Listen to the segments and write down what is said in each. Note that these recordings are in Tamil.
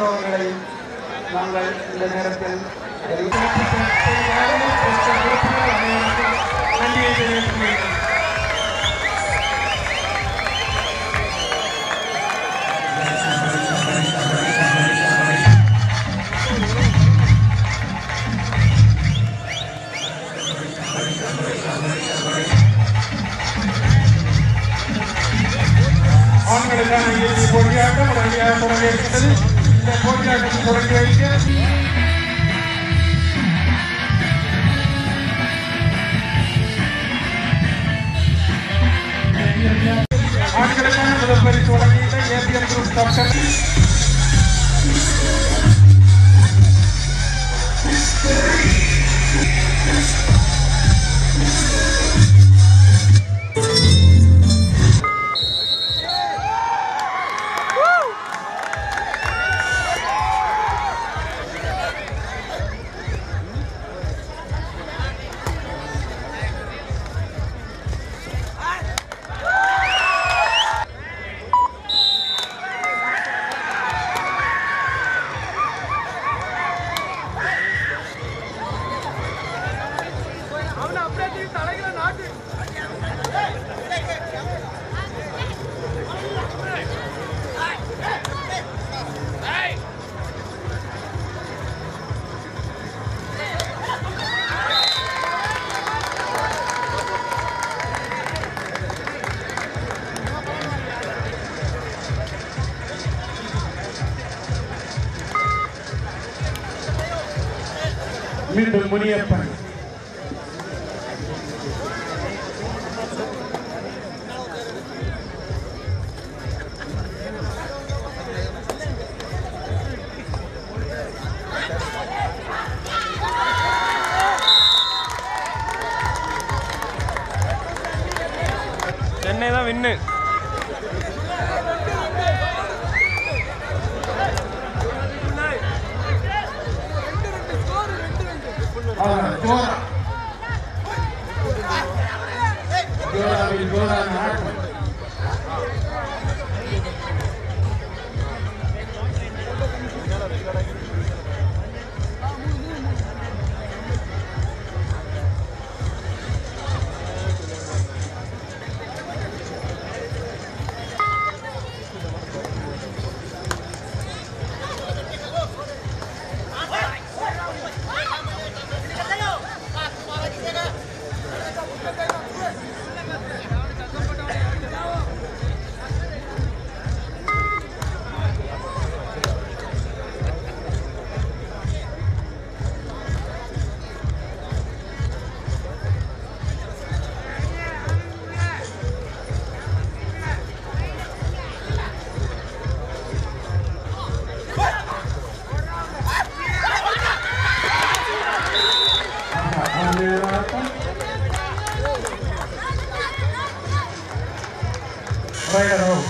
அனுபவங்களை நாங்கள் இந்த நேரத்தில் நன்றியை தெரிவித்துக் கொள்கிறேன் ஆண்களுக்கான இறுதி போட்டியாட்டம் உடனடியாக தொடங்க இருக்கின்றது இந்த போட்டியாட்டத்தை தொடங்கி வைக்க ஆண்களுக்கான முதல் பரிசு வழங்கிய ஏபிஎம் குரூப் டாக்டர் மீண்டும் முனியப்பன் சென்னை தான் வின்னு அவர் ஜோரா ஜோராவில் ஜோரான ஆட்டம் ஆட்டம் ரைடர் அவுட்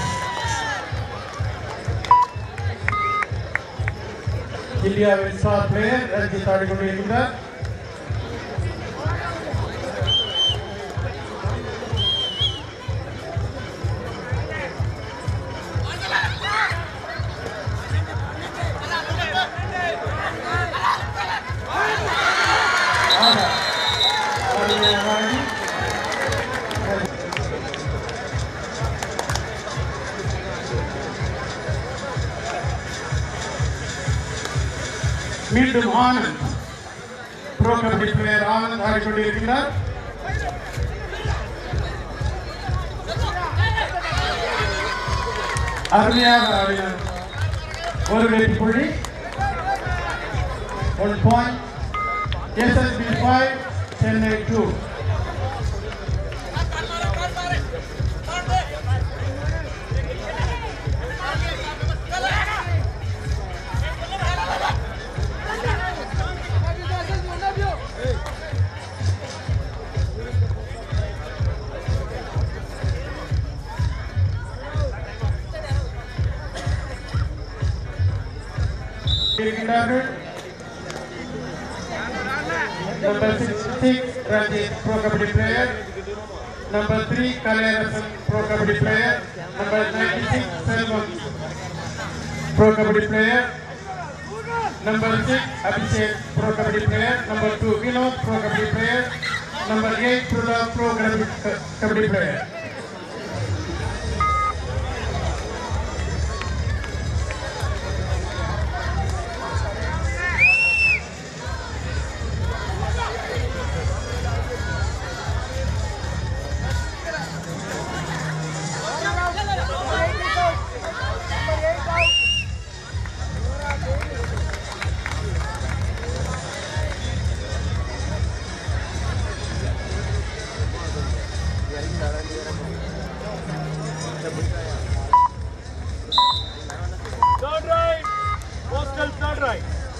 இந்தியாவின் ஸ்டார் பிளேயர் ரஞ்சித் ஆடிக்கொண்டிருக்கின்றார் ஆமா. அருமையான ஆடி. மீண்டும் ஆனந்த் ப்ரோ கபடி பிளேயர் ஆனந்த் ஆடிக்கொண்டிருக்கிறார் அருமையாக ஆடினார் ஒரு வெற்றி புள்ளி one point SSB five Chennai two இருக்கின்றார்கள் number six six Ranjith pro kabaddi player number three Kalaiyarasan pro kabaddi player number ninety six Selvam pro kabaddi player Number six, Abhishek, pro kabaddi player. Number two, Vinod, pro kabaddi player. Number eight, Prula, pro kabaddi kabaddi player. Third right. Postal third right.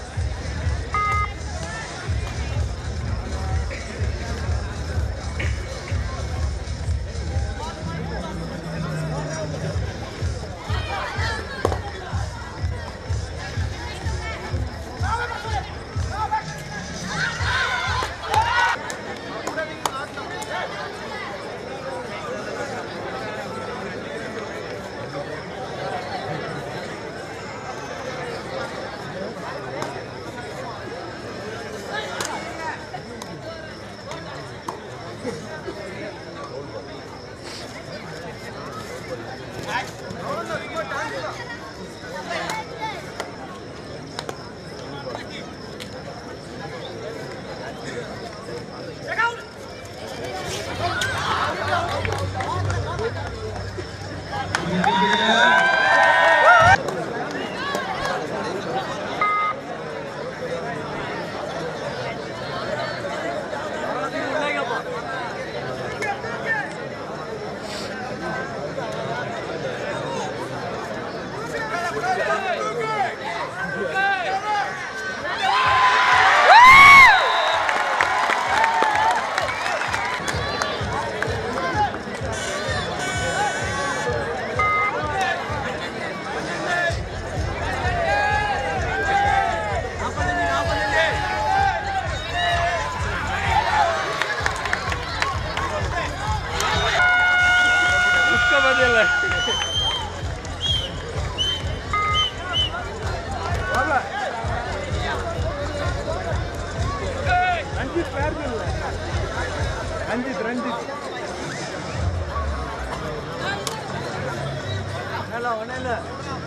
उसका बदल है ரஞ்சித் பேர் இல்ல ரஞ்சித் ரஞ்சித் ஹலோ ஒன்றும் இல்லை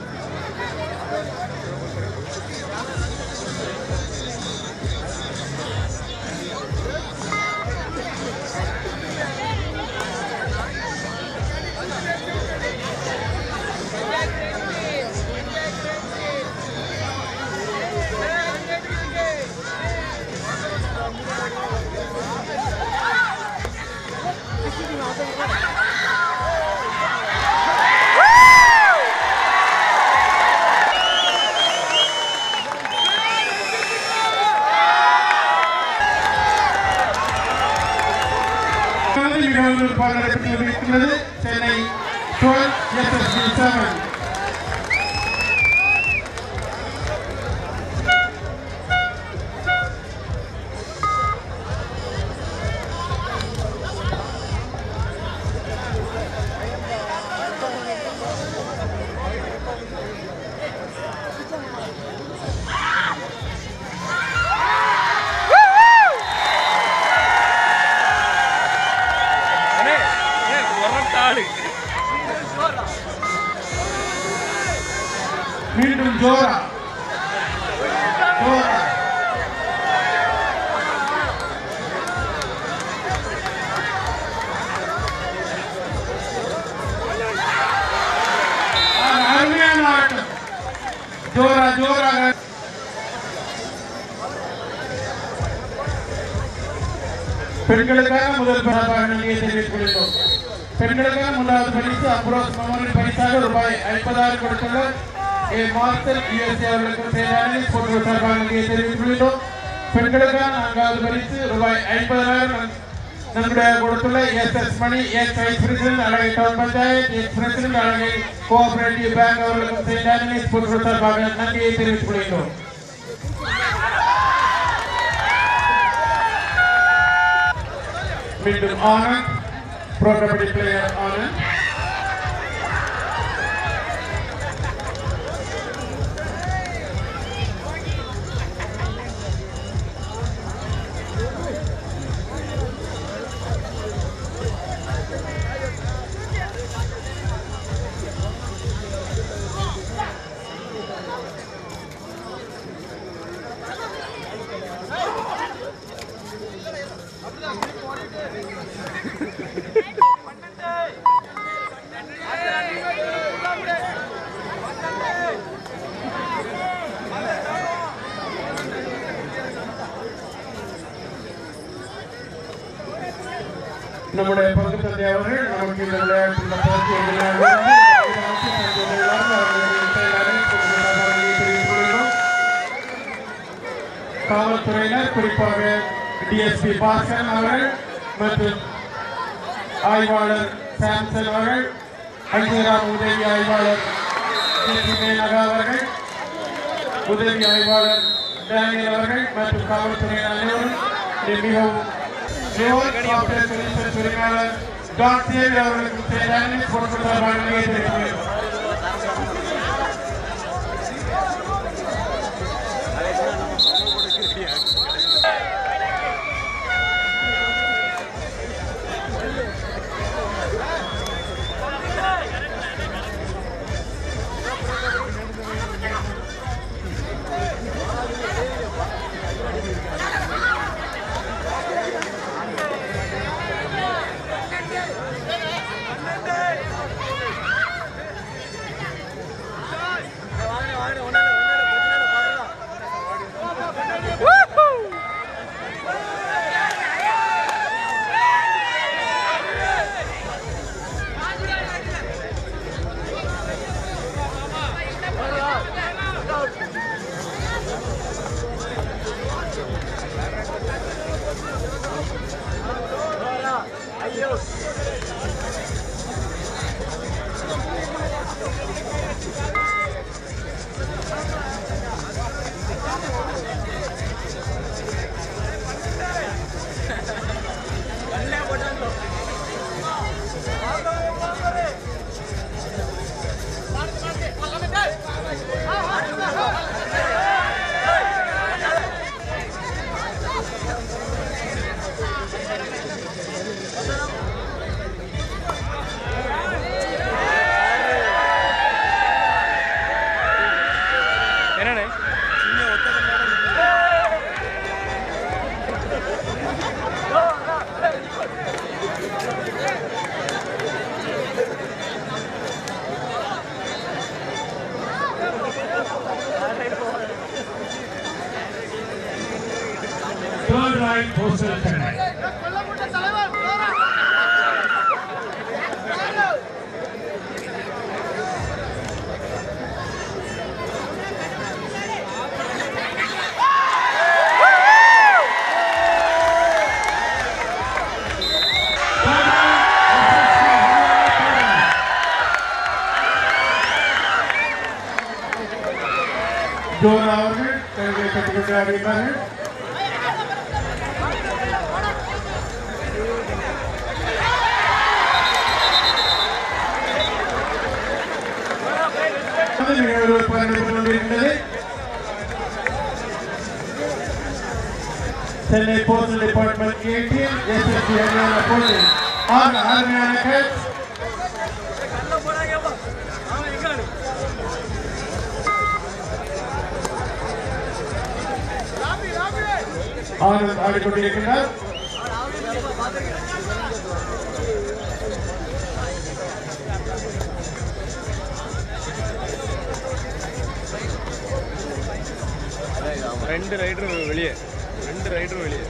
மிகவும் விருப்பாக நடைபெற்று இருக்கிறது சென்னை டுவெல் எஸ்எஸ்பி செவன் அண்ணே ஏ ஒரட்டாளு மீண்டும் ஜோரா ஜோரா ஆ, அருமையான ஆட்டம் ஜோரா ஜோராக பெண்களுக்கான முதல் பரிசாக நன்றியை தெரிவித்துக் கொள்கிறோம் பெண்களுக்கான முதலாவது பரிசு அப்ரோஸ் மெமோரியல் பரிசாக ரூபாய் ஐம்பதாயிரம் கொடுத்துள்ள ஏ மாஸ்டர் யுஎஸ்ஏ அவர்களுக்கு செயலாளர் போன்ற சார்பாக நன்றியை தெரிவித்துக் கொள்கிறோம் பெண்களுக்கான நான்காவது பரிசு ரூபாய் ஐம்பதாயிரம் நம்முடைய கொடுத்துள்ள S S Mani S vice president அழகை டவுன் பஞ்சாயத் எஸ் பிரசிடென்ட் அழகை கோஆபரேட்டிவ் பேங்க் அவர்களுக்கு செயலாளர் போன்ற சார்பாக நன்றியை தெரிவித்துக் கொள்கிறோம் மீண்டும் ஆனந்த் ப்ரோ கபடி பிளேயர் ஆனந்த் நம்முடைய பங்கு தந்தை அவர்கள் நமக்கு இந்த விளையாட்டில் பயிற்சி எதிராக காவல்துறையினர் குறிப்பாக டிஎஸ்பி பாஸ்கரன் அவர்கள் மற்றும் ஆய்வாளர் சாம்சன் அவர்கள் அஞ்சராம் உதவி ஆய்வாளர் ஜே.பி. மேனகா அவர்கள் உதவி ஆய்வாளர் டேனியல் அவர்கள் மற்றும் காவல்துறையினர் அனைவரும் இதை மிகவும் ரிவோல்ட் சாஃப்ட்வேர் சொல்யூஷன்ஸ் உரிமையாளர் டாட் சேவி அவர்களுக்கு செயலாளர் கொடுக்கப்பட்ட வழங்கியை தெரிவிக்கிறேன் என்னண்ணே Third right, Postal Chennai. ஜோன் அவர்கள் கைகளை கட்டிக்கொண்டு அறிவிப்பார்கள் நிகழ்வு பயணித்துக் கொண்டிருக்கிறது Chennai postal department ATM SSB Haryana police ஆறு அருமையான கேட்ச் ஆனந்த் ஆடிக்கொண்டிருக்கிறார் ரெண்டு ரைடரும் வெளியே ரெண்டு ரைடரும் வெளியே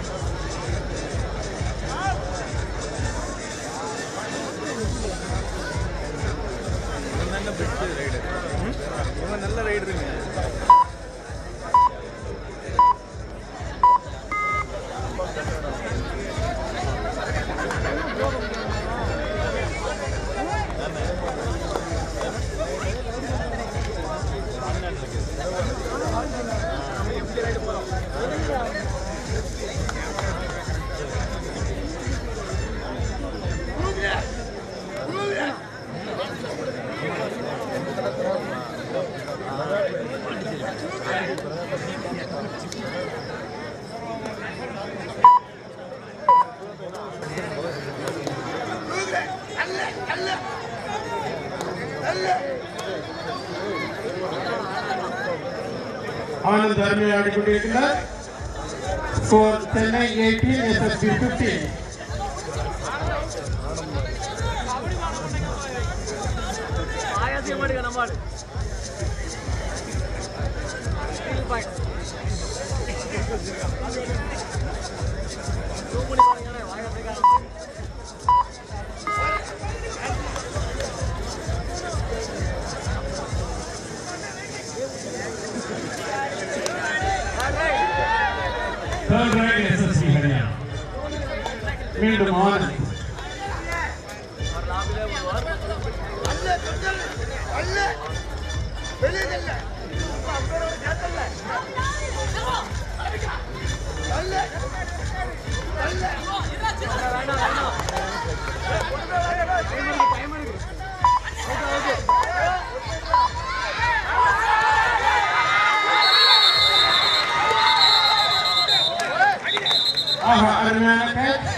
இவன் நல்ல பெஸ்ட் ரைடர் இவன் நல்ல ரைடருங்க ஆனந்த் அருமை ஆடிக்கொண்டிருக்கிறார் score Chennai eighteen SSB fifteen Third right SSC Haryana மீண்டும் ஆனந்த் ஆஹா அருமையான catch.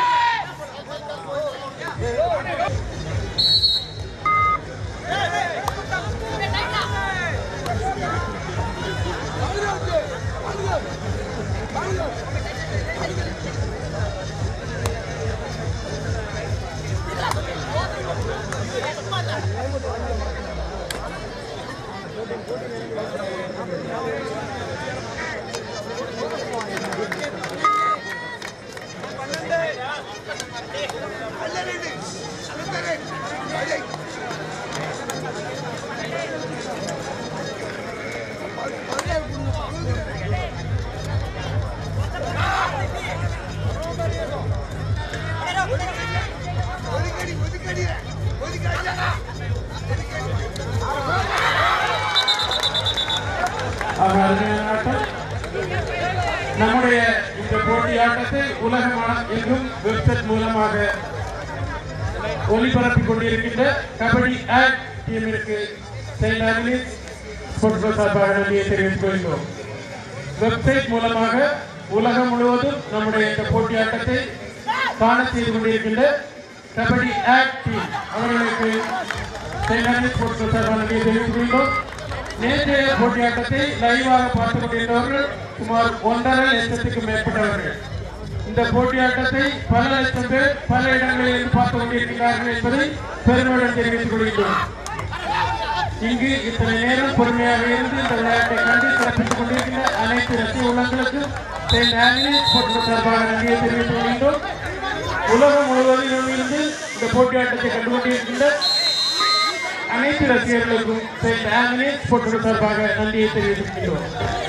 ஆஹா அருமையான ஆட்டம் நம்முடைய இந்த போட்டியாட்டத்தை உலகமான எங்கும் வெப்சைட் மூலமாக ஒளிபரப்பிக் கொண்டிருக்கின்ற கபடி ஆக்ட் டீமிற்கு செயின்ட் ஆங்கிலிஸ் ஸ்போர்ட்ஸ் சார்பாக நன்றியை தெரிவித்துக் கொள்கிறோம் வெப்சைட் மூலமாக உலகம் முழுவதும் நம்முடைய இந்த போட்டியாட்டத்தை காண செய்து கொண்டிருக்கின்ற கபடி ஆக்ட் டீம் அவர்களுக்கு செயின்ட் ஆங்கிலிஸ் ஸ்போர்ட்ஸ் சார்பாக நன்றியை தெரிவித்துக் கொள்கிறோம் நேற்றைய போட்டியாட்டத்தை லைவாக பார்த்துக் கொண்டிருந்தவர்கள் சுமார் ஒன்றரை லட்சத்துக்கும் மேற்பட்டவர்கள் இந்த போட்டியாட்டத்தை பல லட்சம் பேர் பல இடங்களில் இருந்து பார்த்துக் கொண்டிருக்கிறார்கள் என்பதை பெருமையுடன் தெரிவித்துக் கொள்கின்றோம் இங்கு இத்தனை நேரம் பொறுமையாக இருந்து இந்த விளையாட்டை கண்டு சிறப்பித்துக் கொண்டிருக்கின்ற அனைத்து ரசிக உள்ளங்களுக்கும் செயின்ட் ஆங்கிலிஸ் ஸ்போர்ட்ஸ் சார்பாக நன்றியை தெரிவித்துக் கொள்கின்றோம் உலகம் முழுவதிலும் இருந்து இந்த போட்டியாட்டத்தை கண்டு கொண்டிருக்கின்ற அனைத்து ரசிகர்களுக்கும் செயின்ட் ஆங்கிலிஸ் ஸ்போர்ட்ஸ் சார்பாக நன்றியை தெரிவித்துக் கொள்கிறோம்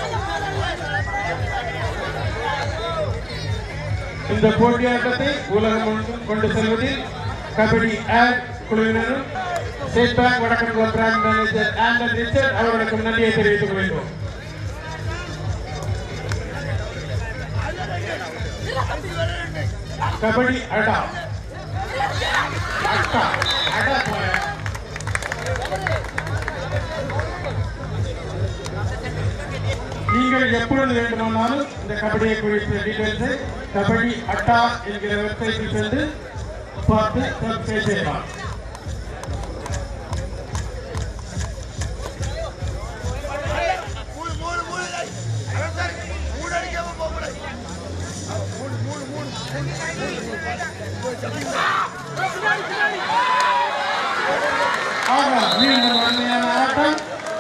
இந்த போட்டியாட்டத்தை உலகம் முழுவதும் கொண்டு செல்வதில் கபடி ஆர் குழுவினரும் ஸ்டேட் பேங்க் வடக்கன் பிராண்ட் மேனேஜர் ஆண்டர் ரிச்சர்ட் அவர்களுக்கும் நன்றியை தெரிவித்துக் கொள்கிறோம் கபடி அடா அட்டா அடா போல நீங்கள் எப்பொழுது வேண்டுமானாலும் இந்த கபடியை குறித்த டீடைல்ஸை கபடி அட்டா என்கிற வெப்சைட்டில் சென்று பார்த்து சப்ஸ்கிரைப் செய்யலாம் மூணு மூணு மூணு அதான் சார் மூணு அடிக்காம போக கூடாது மூணு மூணு மூணு ஆக மீண்டும் அருமையான ஆட்டம்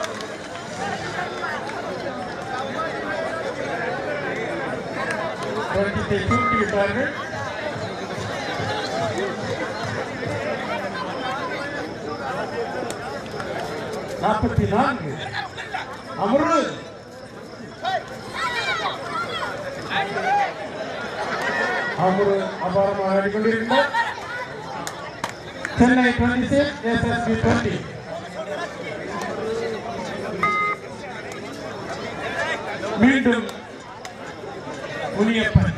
தொடக்கத்தை தூக்கி விட்டார்கள் நாற்பத்தி நான்கு அமர்வு அமர்வு அபாரமாக ஆடிக்கொண்டிருக்கிறார் Chennai twenty six SSB twenty மீண்டும் Muniyappan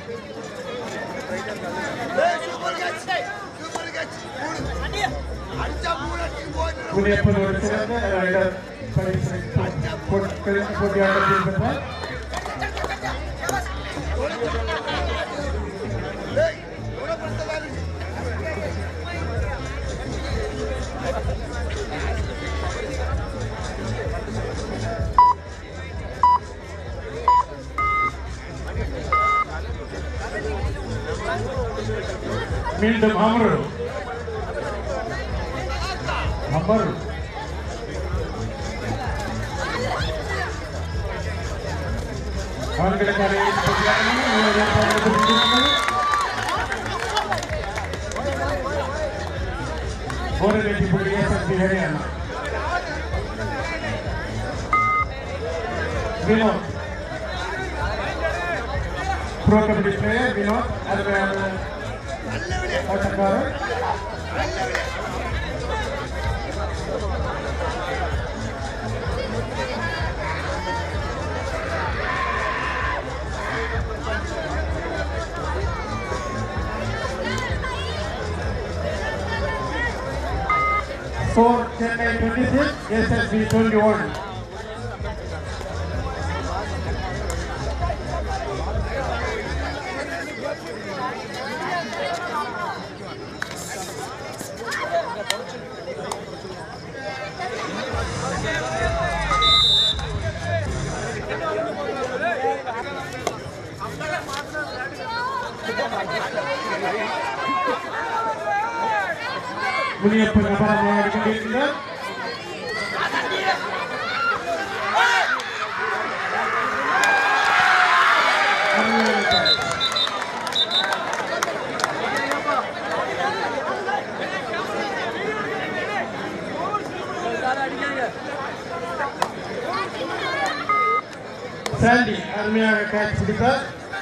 super catch super catch மூணு அடிச்சா மூணு அடிச்சு போயிட்டு முனியப்பன் ஒரு சிறந்த ரைடர் பரிசு போட்டி- போட்டியாளர்கள் பெற்றார் டேய் குணப்படுத்தலாம் மீண்டும் அமரு அமரு அவர்களுக்கான போட்டியாளர்கள் மூவர் ஏற்பாடு செய்திருக்கிறது. ஒரு வெற்றி புள்ளி SSB Haryana Vinod pro kabaddi player Vinod அருமையான ஆட்டக்காரர் for Chennai 26, SSB 21. Muniyappan அபரமாக ஆடிக்கொண்டிருக்கிறார் Chandy அருமையாக கேட்ச் பிடித்தார்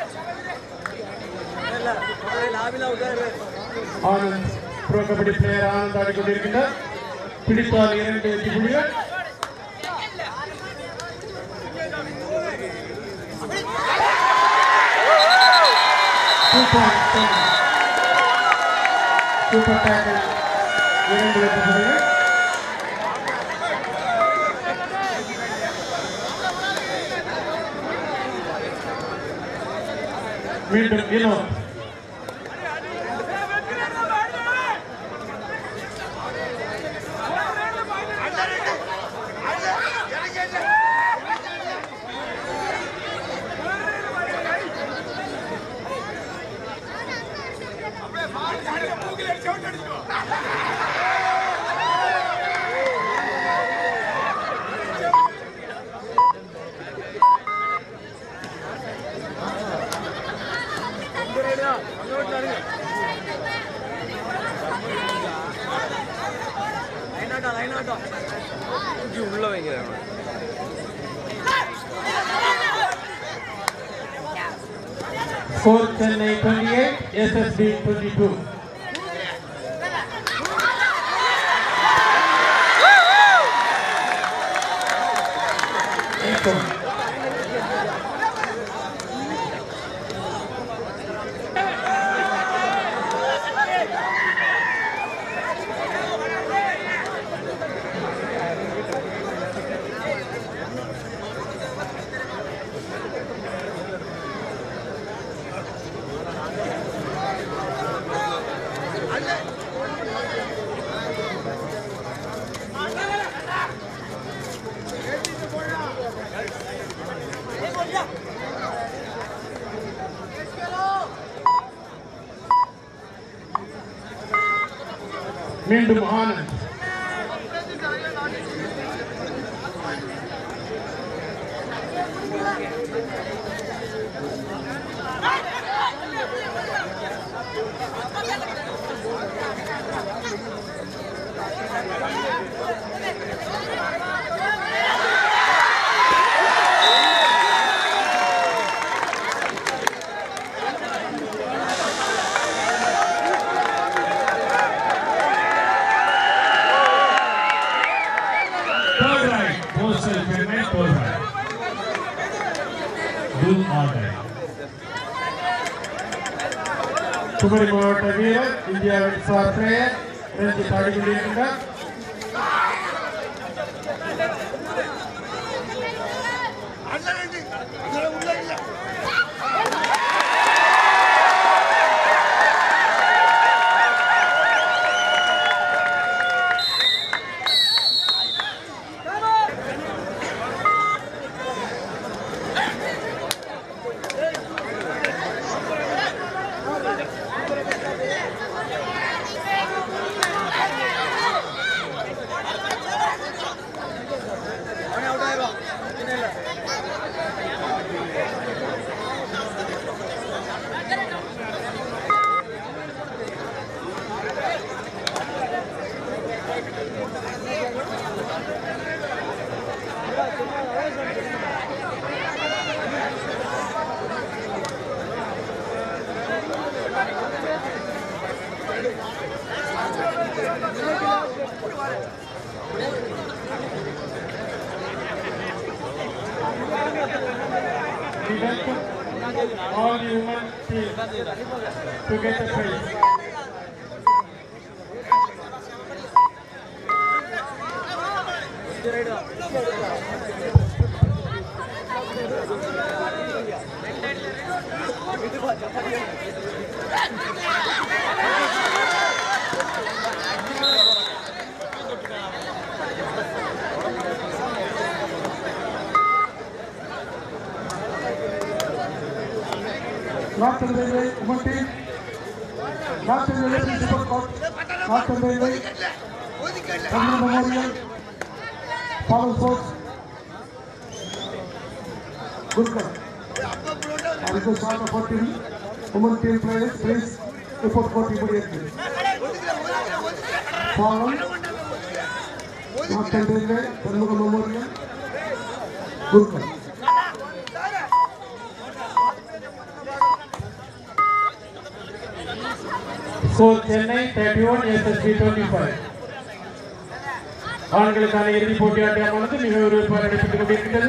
ஆனந்த் ப்ரோ கபடி பிளேயர் ஆனந்த் ஆடிக்கொண்டிருக்கின்றார் பிடித்தால் இரண்டு வெற்றி புள்ளிகள் சூப்பர் சூப்பர் டேக்கிள் இரண்டு வெற்றி புள்ளிகள் மீண்டும் வினோத் உள்ள வைக்கிறேன் Score Chennai 28, SSB 22. Echo. மீண்டும் Anand Third right, Postal Payment, third right. Do or die. Kumari மாவட்ட வீரர் இந்தியாவின் ஸ்டார் பிளேயர் ரஞ்சித் ஆடிக்கொண்டிருக்கின்றார் We welcome all the women teams to get the prize. Northern Railway women team. Northern Railway Principal Court. Northern Railway. ஒதுக்கல Chandra Memorial. Power Sports. Good luck. அப்பா parotta I request all the 14 women team players, please report court immediately. ஒதுக்கல ஒதுக்கல ஒதுக்கல Following Northern Railway, Chandra Memorial. Good luck. So Chennai 31 SSB 25 ஆண்களுக்கான இறுதிப் போட்டியாட்டமானது மிக விறுவிறுப்பாக நடைபெற்றுக் கொண்டிருக்கிறது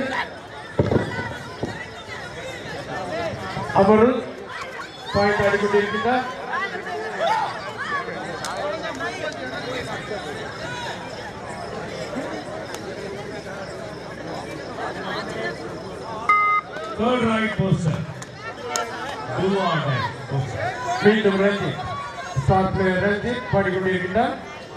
அவர்கள் பாயிண்ட் ஆடிக்கொண்டிருக்கின்றார் Third right poster. Blue or red poster. மீண்டும் ரஞ்சித் ஸ்டார் பிளேயர் ரஞ்சித் பாடிக்கொண்டிருக்கின்றார்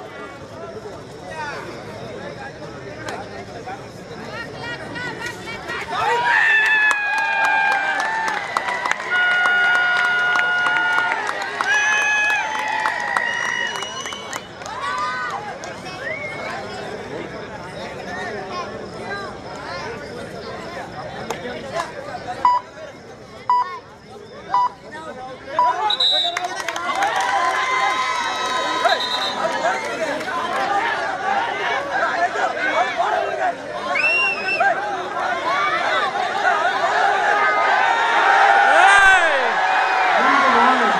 மீண்டும் Anand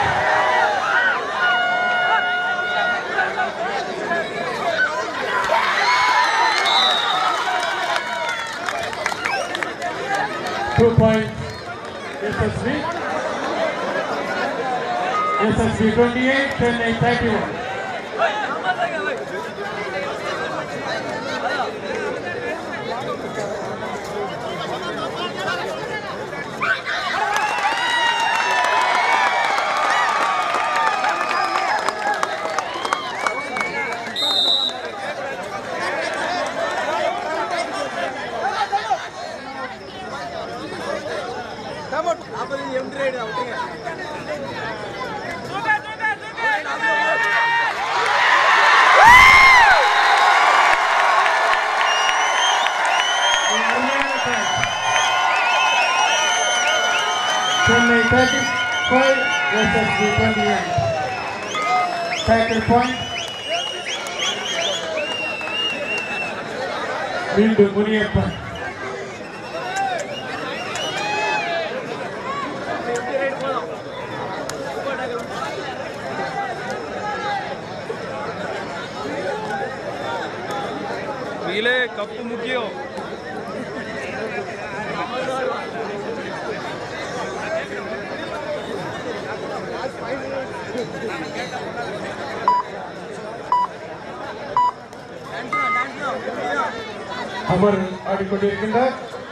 Two points. SSB. SSB 28, Chennai 31. Chennai 35, SSB 28. Tackle point. மீண்டும் முனியப்பன் நீலே கப்பு முக்கியம் அமர் ஆடிக்கொண்டிருக்கின்றார்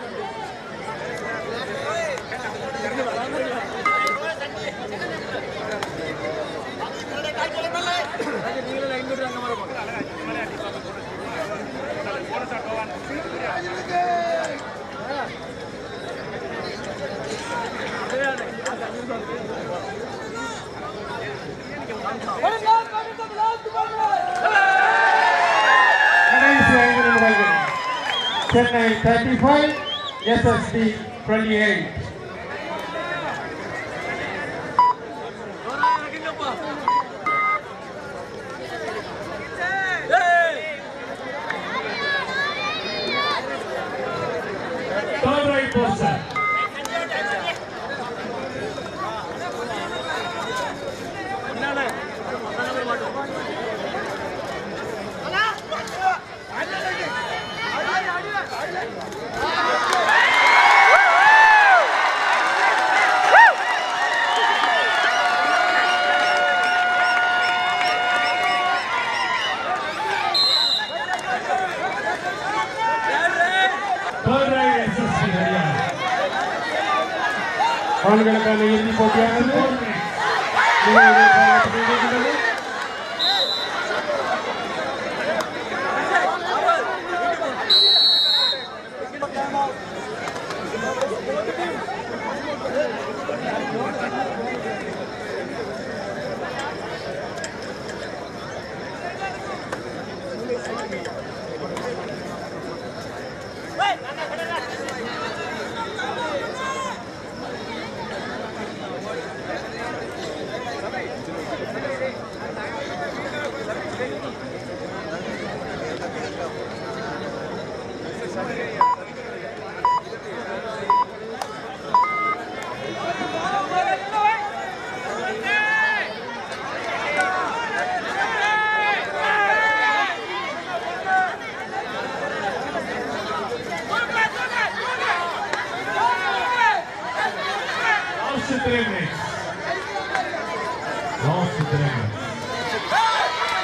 கடைசி ஐந்து நிமிடங்கள் Chennai thirty five SST twenty eight Third right poster. ஆண்களுக்கான இறுதிப் போட்டியானது நிறைவு காலத்தில் இருக்கிறது. Last three minutes. Last three minutes.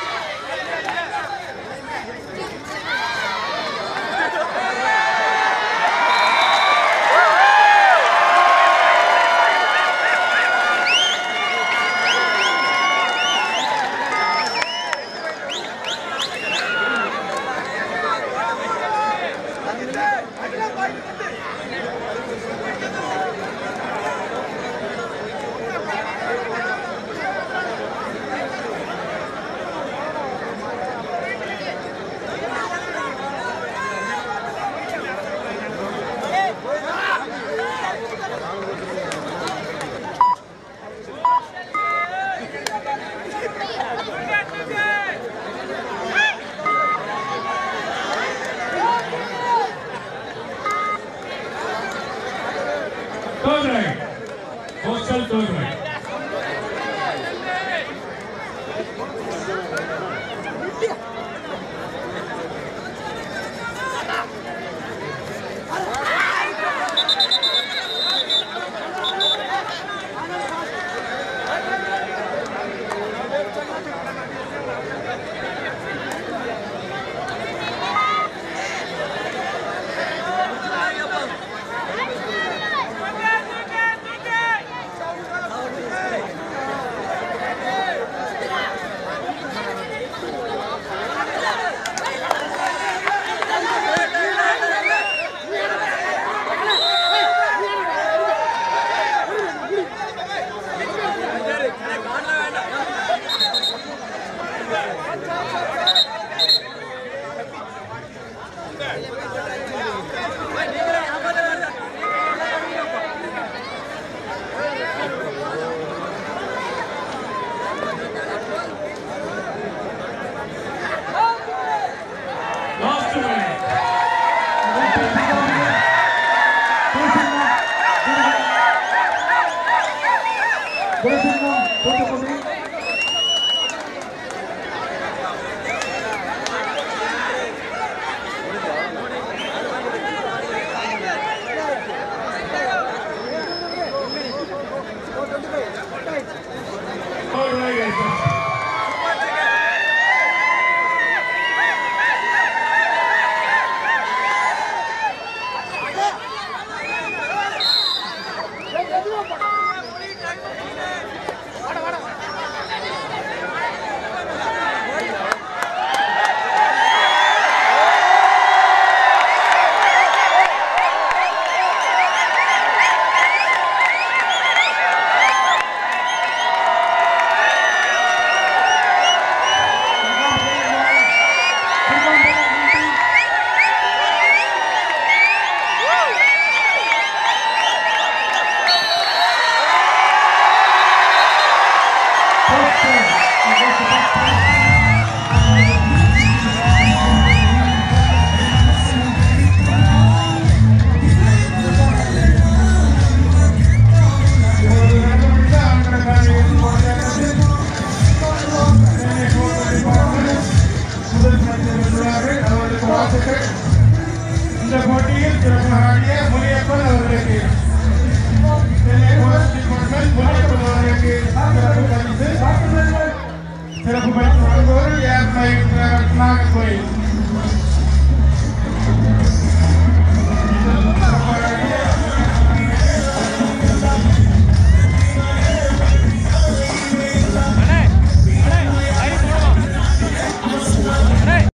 Third right. Hostel third right. Last minute. All right, guys. இந்த போட்டியில் சிறப்பு ஆடிய முனியப்பன் அவர்களுக்கு சென்னை போலீஸ் டிபார்ட்மெண்ட் முனியப்பன் அவர்களுக்கு சிறப்பு பரிசு சிறப்பு பரிசு வழங்குவோர் ஏர் நாகர்கோயில்